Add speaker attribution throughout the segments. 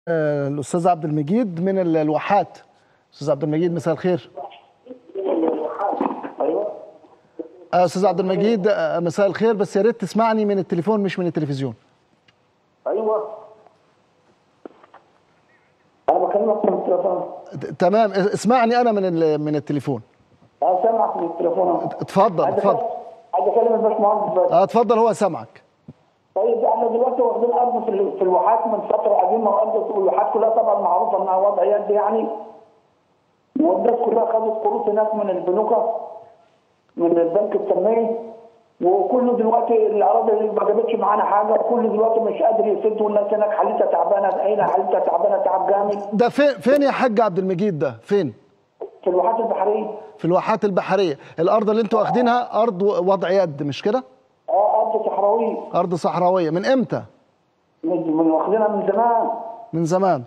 Speaker 1: آه، الاستاذ عبد المجيد من ال- الواحات استاذ عبد المجيد مساء الخير
Speaker 2: ايوه
Speaker 1: آه، استاذ عبد المجيد آه، مساء الخير بس يا ريت تسمعني من التليفون مش من التلفزيون
Speaker 2: ايوه انا بكلمك من التليفون
Speaker 1: ت- تمام اس- اسمعني انا من ال- من التليفون
Speaker 2: انا سامعك من التليفون
Speaker 1: اتفضل
Speaker 2: عايز
Speaker 1: اتفضل
Speaker 2: أكلم- عايز اكلم الباشمهندس بس
Speaker 1: اه اتفضل هو سامعك
Speaker 2: طيب احنا دلوقتي واخدين ارض في ال- في الواحات من فتره قديمه وارض والواحات كلها طبعا معروفه انها وضع يد يعني والناس كلها خدت قروض هناك من البنوك من البنك التنميه وكله دلوقتي الاراضي اللي ما جابتش معانا حاجه وكله دلوقتي مش قادر يسد والناس هناك حالتها تعبانه هنا حالتها تعبانه تعب جامد
Speaker 1: ده فين فين يا حاج عبد المجيد ده فين
Speaker 2: في الواحات البحريه
Speaker 1: في الواحات البحريه الارض اللي انتوا واخدينها ارض وضع يد مش كده
Speaker 2: اه ارض صحراويه
Speaker 1: ارض صحراويه من امتى
Speaker 2: من من واخدينها من زمان
Speaker 1: من زمان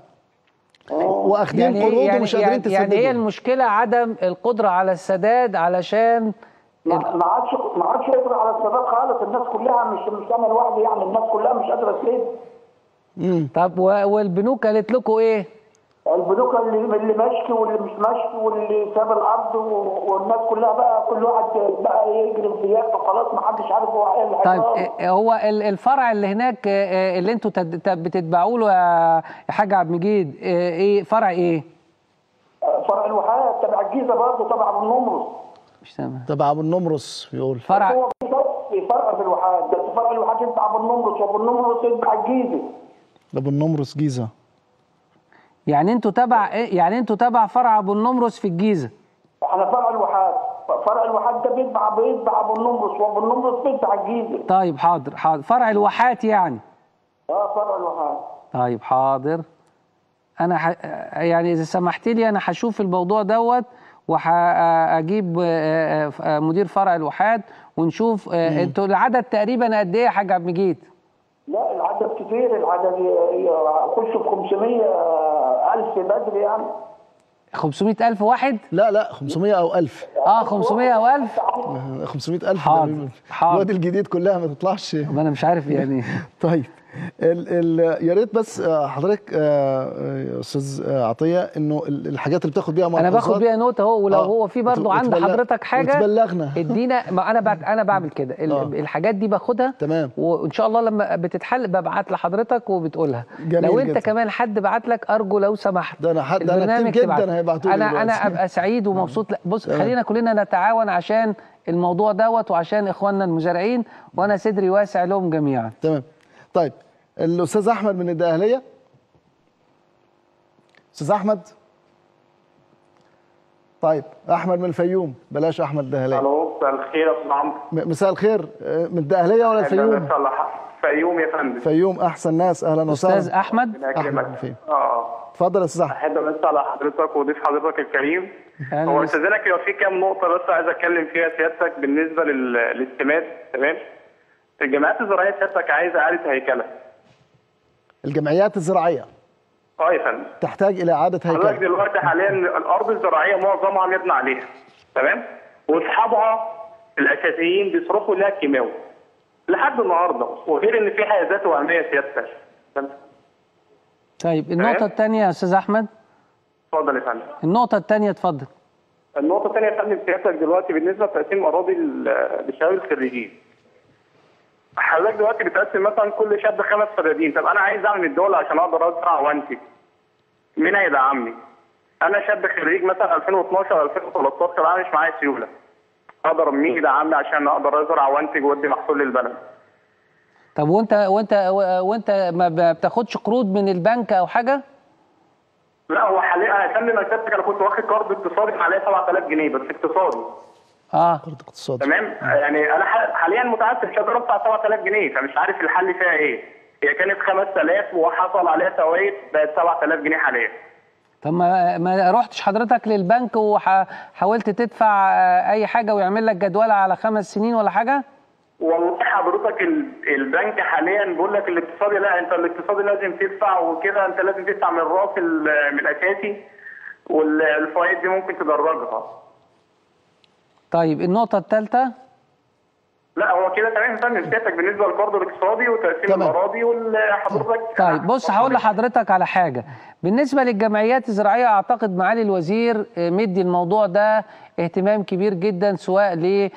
Speaker 1: واخدين قروض
Speaker 3: يعني
Speaker 1: ومش قادرين
Speaker 3: يعني,
Speaker 1: تسددوا
Speaker 3: يعني هي المشكله عدم القدره على السداد علشان
Speaker 2: ما ما عادش ما عادش يقدر على السداد خالص الناس كلها مش مش انا لوحدي يعني الناس كلها مش قادره تسد
Speaker 1: مم.
Speaker 3: طب و- والبنوك قالت لكم ايه؟
Speaker 2: البنوك اللي اللي ماشي واللي مش ماشي واللي ساب الارض و- والناس كلها بقى كل واحد بقى يجري في يده خلاص ما حدش عارف هو ايه اللي
Speaker 3: طيب
Speaker 2: هيجرى.
Speaker 3: إيه- هو ال- الفرع اللي هناك آه، آه، اللي انتوا تد- تد- بتتبعوا له يا يا حاج عبد المجيد آه، ايه فرع ايه؟
Speaker 2: فرع الوحات تبع الجيزه برضه تبع ابو النمرس
Speaker 3: مش سامع
Speaker 1: تبع ابو النمرس بيقول
Speaker 3: فرع
Speaker 2: هو في فرق- في فرع في الوحات بس فرع الوحات يتبع ابو النمرس وابو النمرس يتبع الجيزه
Speaker 1: ابو النمرس جيزه
Speaker 3: يعني انتوا تبع إيه؟ يعني انتوا تبع فرع ابو النمرس في الجيزه
Speaker 2: احنا فرع الوحات فرع الوحات ده بيتبع بيتبع ابو النمرس وابو النمرس بيتبع الجيزه
Speaker 3: طيب حاضر حاضر فرع الواحات يعني
Speaker 2: اه فرع الوحات
Speaker 3: طيب حاضر انا ح... يعني اذا سمحت لي انا هشوف الموضوع دوت وهجيب مدير فرع الواحات ونشوف آه، انتوا العدد تقريبا قد ايه يا حاج عبد المجيد؟
Speaker 2: لا العدد كتير العدد يخش في 500 ألف بدري يعني
Speaker 3: 500 ألف واحد؟
Speaker 1: لا لا 500 او 1000
Speaker 3: اه 500 أو 1000
Speaker 1: 500 ألف
Speaker 3: حاضر، حاضر.
Speaker 1: الواد الجديد كلها ما تطلعش
Speaker 3: ما انا مش عارف يعني
Speaker 1: طيب ال ال يا ريت بس آه، حضرتك آه، آه، يا استاذ آه، عطيه انه ال- الحاجات اللي بتاخد بيها
Speaker 3: انا
Speaker 1: ملحوظات
Speaker 3: باخد بيها نوت اهو ولو
Speaker 1: آه،
Speaker 3: هو في برضه
Speaker 1: وت-
Speaker 3: عند
Speaker 1: وتبلغ-
Speaker 3: حضرتك حاجه
Speaker 1: وتبلغنا.
Speaker 3: ادينا ما انا بعد انا بعمل كده ال-
Speaker 1: آه.
Speaker 3: الحاجات دي باخدها
Speaker 1: تمام.
Speaker 3: وان شاء الله لما بتتحل ببعت لحضرتك وبتقولها
Speaker 1: جميل
Speaker 3: لو انت
Speaker 1: جدا.
Speaker 3: كمان حد بعت لك ارجو لو سمحت
Speaker 1: ده أنا حد- ده أنا
Speaker 3: البرنامج
Speaker 1: كتير جداً
Speaker 3: تبعت.
Speaker 1: هيبعتوا لي
Speaker 3: انا
Speaker 1: دلوقتي.
Speaker 3: انا ابقى سعيد ومبسوط لا بص
Speaker 1: تمام.
Speaker 3: خلينا كلنا نتعاون عشان الموضوع دوت وعشان اخواننا المزارعين وانا صدري واسع لهم جميعا
Speaker 1: تمام طيب الاستاذ احمد من الدقهليه استاذ احمد طيب احمد من الفيوم بلاش احمد الدقهليه
Speaker 4: الو مساء الخير يا استاذ عمرو
Speaker 1: م- مساء الخير آه، من الدقهليه ولا الفيوم
Speaker 4: صلاح فيوم يا فندم
Speaker 1: فيوم احسن ناس اهلا
Speaker 3: استاذ
Speaker 1: وسهلا
Speaker 3: احمد
Speaker 4: ربنا
Speaker 1: احمد
Speaker 4: يكرمك.
Speaker 1: من الفيوم
Speaker 4: اه
Speaker 1: اتفضل يا استاذ احمد
Speaker 4: احب امسي على حضرتك وضيف حضرتك الكريم
Speaker 3: أهلا
Speaker 4: هو
Speaker 3: وسهلا.
Speaker 4: استاذنك لو في كام نقطه بس عايز اتكلم فيها سيادتك بالنسبه لل- للاستماد تمام الجامعات الزراعيه سيادتك عايزه اعاده هيكله
Speaker 1: الجمعيات الزراعيه
Speaker 4: اه يا فندم
Speaker 1: تحتاج الى اعاده
Speaker 4: حضرتك
Speaker 1: هيكله
Speaker 4: دلوقتي حاليا الارض الزراعيه معظمها مبنى عليها تمام واصحابها الاساسيين بيصرفوا لها كيماوي لحد النهارده وغير ان في حيازات وهميه سيادتك
Speaker 3: طيب النقطه
Speaker 4: تمام.
Speaker 3: الثانيه يا استاذ احمد
Speaker 4: اتفضل يا فندم
Speaker 3: النقطه الثانيه اتفضل
Speaker 4: النقطة الثانية يا فندم سيادتك دلوقتي بالنسبة لتقسيم أراضي ل- لشباب الخريجين. حضرتك دلوقتي بتقسم مثلا كل شاب خمس فدادين، طب أنا عايز أعمل الدولة عشان أقدر أزرع وأنتج. مين هيدعمني؟ أنا شاب خريج مثلا 2012 2013 أنا مش معايا سيولة. أقدر مين يدعمني عشان أقدر أزرع وأنتج وأدي محصول للبلد؟
Speaker 3: طب وانت وانت وانت ما بتاخدش قروض من البنك او حاجه؟
Speaker 4: لا هو حاليا يا فندم أنا سيادتك أنا كنت واخد قرض اقتصادي عليه 7000 جنيه بس اقتصادي.
Speaker 3: اه
Speaker 1: قرض اقتصادي
Speaker 4: تمام يعني انا ح- حاليا متعثر مش قادر ادفع 7000 جنيه فمش عارف الحل فيها ايه هي كانت 5000 وحصل عليها فوائد بقت 7000 جنيه حاليا
Speaker 3: طب ما ما رحتش حضرتك للبنك وحاولت تدفع آه، اي حاجه ويعمل لك جدوله على خمس سنين ولا حاجه؟
Speaker 4: والله حضرتك ال- البنك حاليا بيقول لك الاقتصادي لا انت الاقتصادي لازم تدفع وكده انت لازم تدفع من راس ال- من الاساسي والفوائد دي ممكن تدرجها
Speaker 3: طيب النقطه الثالثه
Speaker 4: لا هو كده تمام يا فندم سيادتك بالنسبه للقرض الاقتصادي وتقسيم
Speaker 1: تمام.
Speaker 4: الاراضي وحضرتك
Speaker 3: طيب بص هقول لحضرتك على حاجه بالنسبه للجمعيات الزراعيه اعتقد معالي الوزير آه، مدي الموضوع ده اهتمام كبير جدا سواء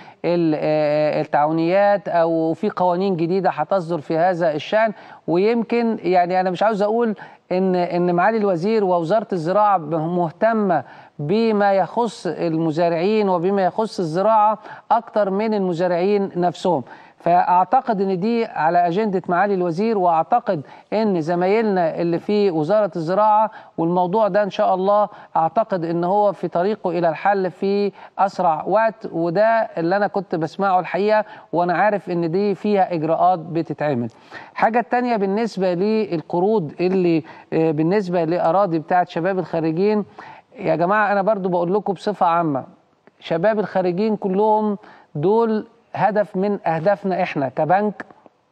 Speaker 3: للتعاونيات او في قوانين جديده هتصدر في هذا الشان ويمكن يعني انا مش عاوز اقول ان ان معالي الوزير ووزاره الزراعه مهتمه بما يخص المزارعين وبما يخص الزراعه اكتر من المزارعين نفسهم فاعتقد ان دي على اجنده معالي الوزير واعتقد ان زمايلنا اللي في وزاره الزراعه والموضوع ده ان شاء الله اعتقد ان هو في طريقه الى الحل في اسرع وقت وده اللي انا كنت بسمعه الحقيقه وانا عارف ان دي فيها اجراءات بتتعمل. حاجه تانية بالنسبه للقروض اللي آه، بالنسبه لاراضي بتاعت شباب الخريجين يا جماعه انا برضو بقول لكم بصفه عامه شباب الخريجين كلهم دول هدف من اهدافنا احنا كبنك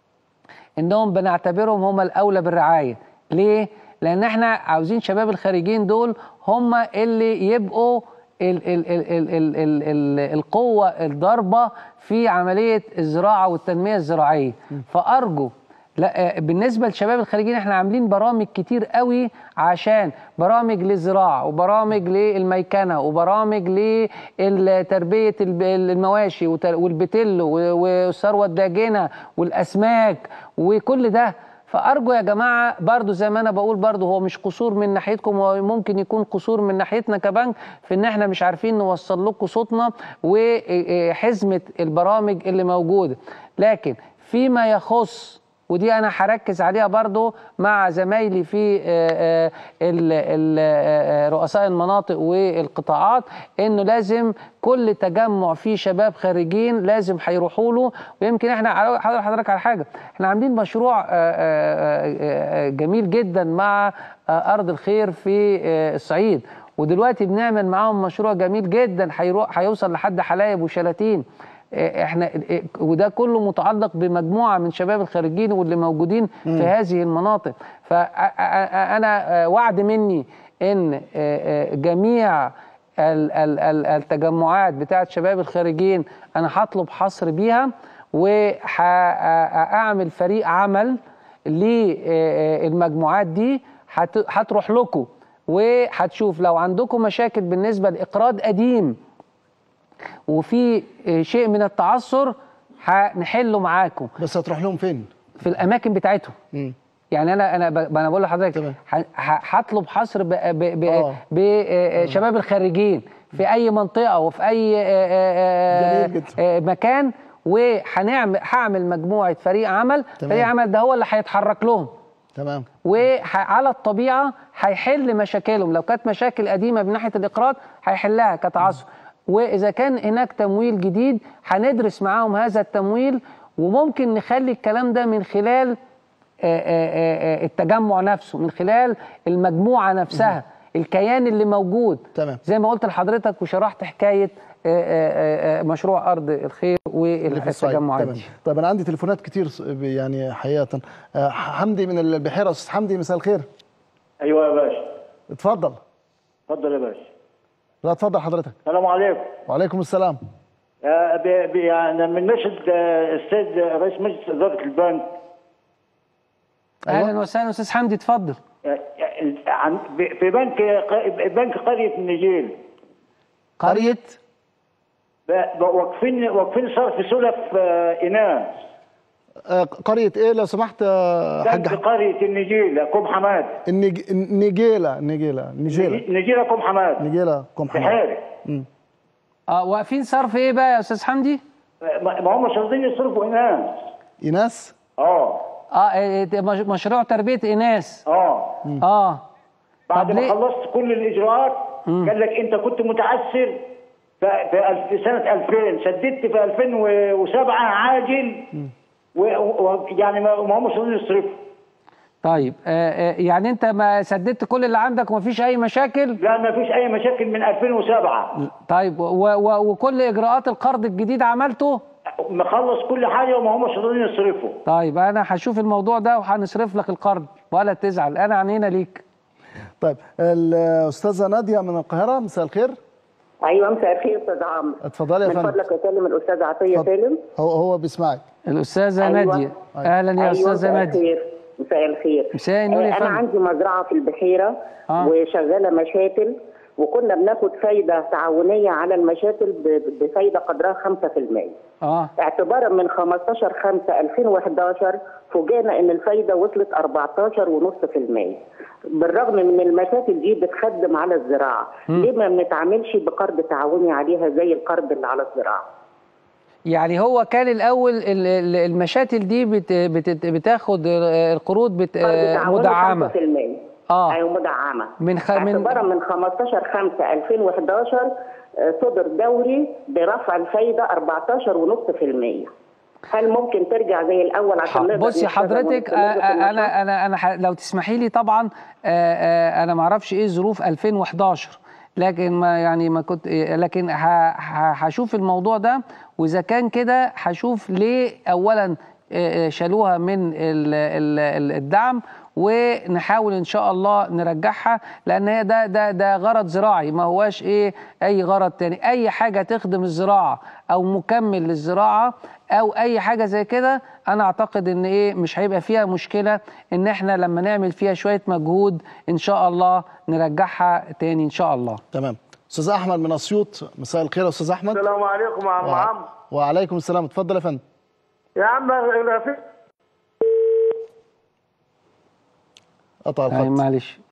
Speaker 3: انهم بنعتبرهم هم الاولى بالرعايه ليه لان احنا عاوزين شباب الخارجين دول هم اللي يبقوا ال ال ال ال ال ال ال القوه الضاربه في عمليه الزراعه والتنميه الزراعيه فارجو لا آه، بالنسبه للشباب الخارجين احنا عاملين برامج كتير قوي عشان برامج للزراعه وبرامج للميكنه وبرامج لتربيه الب- المواشي وت- والبتل و- والثروه الداجنه والاسماك وكل ده فارجو يا جماعه برضو زي ما انا بقول برضو هو مش قصور من ناحيتكم هو ممكن يكون قصور من ناحيتنا كبنك في ان احنا مش عارفين نوصل لكم صوتنا وحزمه البرامج اللي موجوده لكن فيما يخص ودي انا هركز عليها برضو مع زمايلي في آه، آه، ال- ال- آه، رؤساء المناطق والقطاعات انه لازم كل تجمع فيه شباب خارجين لازم هيروحوا له ويمكن احنا حضر حضرتك على حاجه احنا عاملين مشروع آه، آه، آه، جميل جدا مع آه، ارض الخير في آه، الصعيد ودلوقتي بنعمل معاهم مشروع جميل جدا هيروح هيوصل لحد حلايب وشلاتين احنا وده كله متعلق بمجموعه من شباب الخارجين واللي موجودين في هذه المناطق فانا وعد مني ان جميع ال- ال- ال- التجمعات بتاعت شباب الخارجين انا هطلب حصر بيها وهعمل فريق عمل للمجموعات دي هت- هتروح لكم وهتشوف لو عندكم مشاكل بالنسبه لاقراض قديم وفي شيء من التعثر هنحله معاكم
Speaker 1: بس هتروح لهم فين؟
Speaker 3: في الاماكن بتاعتهم
Speaker 1: مم.
Speaker 3: يعني انا انا ب- انا بقول لحضرتك
Speaker 1: تمام.
Speaker 3: ه- ه- هطلب حصر ب- ب- ب-
Speaker 1: آه.
Speaker 3: بشباب الخريجين في اي منطقه وفي اي آه، آه،
Speaker 1: جميل جدا.
Speaker 3: آه، مكان وهنعمل هعمل مجموعه فريق عمل
Speaker 1: تمام.
Speaker 3: فريق عمل ده هو اللي هيتحرك لهم
Speaker 1: تمام
Speaker 3: وعلى الطبيعه هيحل مشاكلهم لو كانت مشاكل قديمه من ناحيه الاقراض هيحلها كتعثر واذا كان هناك تمويل جديد هندرس معاهم هذا التمويل وممكن نخلي الكلام ده من خلال آه، آه، آه، التجمع نفسه من خلال المجموعه نفسها الكيان اللي موجود
Speaker 1: تمام.
Speaker 3: زي ما قلت لحضرتك وشرحت حكايه آه، آه، آه، مشروع ارض الخير
Speaker 1: اللي في الصعيد
Speaker 3: والتجمعات
Speaker 1: تمام
Speaker 3: دي
Speaker 1: طيب انا عندي تليفونات كتير ص- يعني حقيقه آه، حمدي من البحيره استاذ حمدي مساء الخير
Speaker 2: ايوه يا باشا
Speaker 1: اتفضل
Speaker 2: اتفضل يا باشا
Speaker 1: لا اتفضل حضرتك
Speaker 2: السلام عليكم
Speaker 1: وعليكم السلام
Speaker 2: آه، ب- ب- يعني من نشد آه، السيد رئيس مجلس اداره البنك
Speaker 1: أيوة.
Speaker 3: اهلا وسهلا استاذ حمدي اتفضل
Speaker 2: آه، عن ب- في بنك ق- بنك قريه النجيل
Speaker 3: قريه
Speaker 2: ب- ب- واقفين واقفين صرف سلف آه، اناث
Speaker 1: آه، قريه ايه لو سمحت آه، حاج
Speaker 2: بنك قريه النجيل كوم حماد
Speaker 1: النج... النجيله نجيله نجيله
Speaker 2: نجيله كوم حماد
Speaker 1: نجيله كم حمد
Speaker 2: بحيري
Speaker 3: اه واقفين صرف ايه بقى يا استاذ حمدي؟
Speaker 2: ما ما هم مش راضيين يصرفوا اناث
Speaker 1: ايناس
Speaker 2: اه
Speaker 3: اه إيه، ده مش- مشروع تربيه اناث
Speaker 2: اه
Speaker 3: اه
Speaker 2: بعد
Speaker 3: طب
Speaker 2: ما
Speaker 3: ليه؟
Speaker 2: خلصت كل الاجراءات قال لك انت كنت متعثر في في الف- في سنه 2000 سددت في 2007 عاجل ويعني ما ما هم مش راضيين يصرفوا
Speaker 3: طيب آه آه يعني انت ما سددت كل اللي عندك ومفيش اي مشاكل
Speaker 2: لا ما فيش اي مشاكل من 2007
Speaker 3: طيب و و وكل اجراءات القرض الجديد عملته
Speaker 2: مخلص كل حاجه وما همش راضيين يصرفوا
Speaker 3: طيب انا هشوف الموضوع ده وهنصرف لك القرض ولا تزعل انا عنينا ليك
Speaker 1: طيب الاستاذه ناديه من القاهره مساء الخير
Speaker 5: ايوه مساء الخير استاذ عمرو
Speaker 1: اتفضلي يا
Speaker 5: من
Speaker 1: فندم
Speaker 5: فضلك اكلم الاستاذ عطيه
Speaker 1: اتفضل.
Speaker 5: سالم
Speaker 1: هو هو بيسمعك
Speaker 3: الاستاذه
Speaker 5: أيوة.
Speaker 3: ناديه اهلا يا
Speaker 5: أيوة،
Speaker 3: استاذه
Speaker 5: مساء
Speaker 3: ناديه
Speaker 5: الخير مساء الخير
Speaker 3: مساء النور يا
Speaker 5: آه، انا
Speaker 3: فندم.
Speaker 5: عندي مزرعه في البحيره
Speaker 3: آه.
Speaker 5: وشغاله مشاتل وكنا بناخد فايده تعاونيه على المشاتل ب- بفايده قدرها 5%
Speaker 3: اه
Speaker 5: اعتبارا من 15 5 2011 فوجئنا ان الفايده وصلت 14.5% بالرغم من المشاكل دي بتخدم على الزراعه ليه ما بنتعاملش بقرض تعاوني عليها زي القرض اللي على الزراعه
Speaker 3: يعني هو كان الاول ال- ال- المشاتل دي بت بت بتاخد القروض بت
Speaker 5: قرض تعاوني
Speaker 3: مدعمه
Speaker 5: 5%
Speaker 3: آه.
Speaker 5: ايوه مدعمه
Speaker 3: من خ- من-
Speaker 5: اعتبارا من 15 5 2011 آه، صدر دوري برفع الفايده 14.5% هل ممكن ترجع زي الاول عشان نقدر
Speaker 3: بصي
Speaker 5: نشتغل
Speaker 3: حضرتك
Speaker 5: ونستمر في
Speaker 3: آه،
Speaker 5: النشاط؟
Speaker 3: انا انا انا ح- لو تسمحي لي طبعا آه، آه، انا ما اعرفش ايه ظروف 2011 لكن ما يعني ما كنت إيه، لكن ه- ه- هشوف الموضوع ده واذا كان كده هشوف ليه اولا آه، آه، شالوها من ال- ال- ال- الدعم ونحاول ان شاء الله نرجعها لان هي ده ده ده غرض زراعي ما هواش ايه اي غرض تاني اي حاجه تخدم الزراعه او مكمل للزراعه او اي حاجه زي كده انا اعتقد ان ايه مش هيبقى فيها مشكله ان احنا لما نعمل فيها شويه مجهود ان شاء الله نرجعها تاني ان شاء الله
Speaker 1: تمام استاذ احمد من اسيوط مساء الخير يا استاذ احمد
Speaker 6: السلام عليكم يا عم
Speaker 1: وع-
Speaker 6: عمرو
Speaker 1: وعليكم السلام اتفضل يا فندم
Speaker 6: يا عم أنا في
Speaker 1: قطع
Speaker 3: يعني
Speaker 1: الخط
Speaker 3: معلش